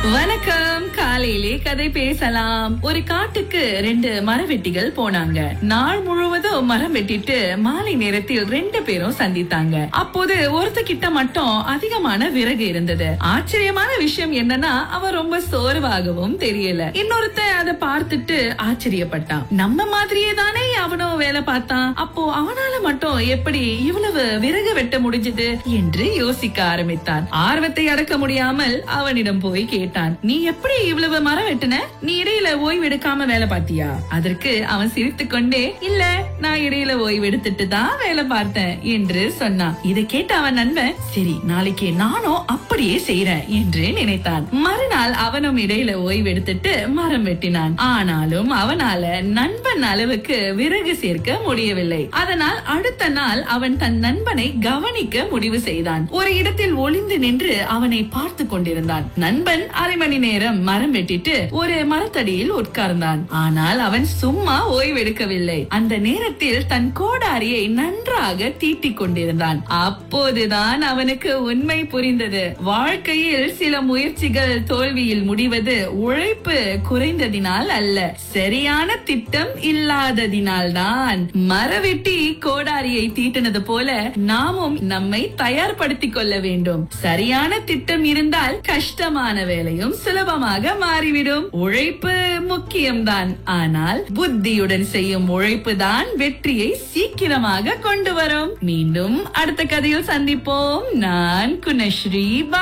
வணக்கம் காலையிலே கதை பேசலாம் ஒரு காட்டுக்கு ரெண்டு மரவெட்டிகள் போனாங்க நாள் முழுவதும் மரம் வெட்டிட்டு மாலை நேரத்தில் ரெண்டு பேரும் சந்தித்தாங்க அப்போது ஒருத்த கிட்ட மட்டும் அதிகமான விறகு இருந்தது ஆச்சரியமான விஷயம் என்னன்னா அவன் ரொம்ப சோர்வாகவும் தெரியல இன்னொருத்தன் அதை பார்த்துட்டு ஆச்சரியப்பட்டான் நம்ம மாதிரியே தானே அவனும் வேலை பார்த்தான் அப்போ அவனால மட்டும் எப்படி இவ்வளவு விறகு வெட்ட முடிஞ்சது என்று யோசிக்க ஆரம்பித்தான் ஆர்வத்தை அடக்க முடியாமல் அவனிடம் போய் கேட்டான் நீ எப்படி இவ்வளவு மரம் வெட்டின நீ இடையில ஓய்வு எடுக்காம வேலை பார்த்தியா அதற்கு அவன் சிரித்துக் கொண்டே இல்ல நான் இடையில ஓய்வு எடுத்துட்டு தான் வேலை பார்த்தேன் என்று சொன்னான் இதை கேட்ட அவன் நண்பன் சரி நாளைக்கு நானும் அப்படியே செய்யறேன் என்று நினைத்தான் மறுநாள் அவனும் இடையில ஓய்வு எடுத்துட்டு மரம் வெட்டினான் ஆனாலும் அவனால நண்பன் அளவுக்கு விறகு சேர்க்க முடியவில்லை அதனால் அடுத்த நாள் அவன் தன் நண்பனை கவனிக்க முடிவு செய்தான் ஒரு இடத்தில் ஒளிந்து நின்று அவனை பார்த்து கொண்டிருந்தான் நண்பன் அரை மணி நேரம் மரம் வெட்டிட்டு ஒரு மரத்தடியில் உட்கார்ந்தான் ஆனால் அவன் சும்மா ஓய்வெடுக்கவில்லை அந்த நேரத்தில் தன் கோடாரியை நன்றாக தீட்டிக் கொண்டிருந்தான் அப்போதுதான் அவனுக்கு உண்மை புரிந்தது வாழ்க்கையில் சில முயற்சிகள் தோல்வியில் முடிவது உழைப்பு குறைந்ததினால் அல்ல சரியான திட்டம் இல்லாததினால் தான் மரவெட்டி கோடாரியை தீட்டினது போல நாமும் நம்மை தயார்படுத்திக் கொள்ள வேண்டும் சரியான திட்டம் இருந்தால் கஷ்டமான வேலையும் சுலபமாக மாறிவிடும் உழைப்பு முக்கியம்தான் ஆனால் புத்தியுடன் செய்யும் உழைப்பு தான் வெற்றியை சீக்கிரமாக கொண்டு வரும் மீண்டும் அடுத்த கதையில் சந்திப்போம் நான் குணஸ்ரீ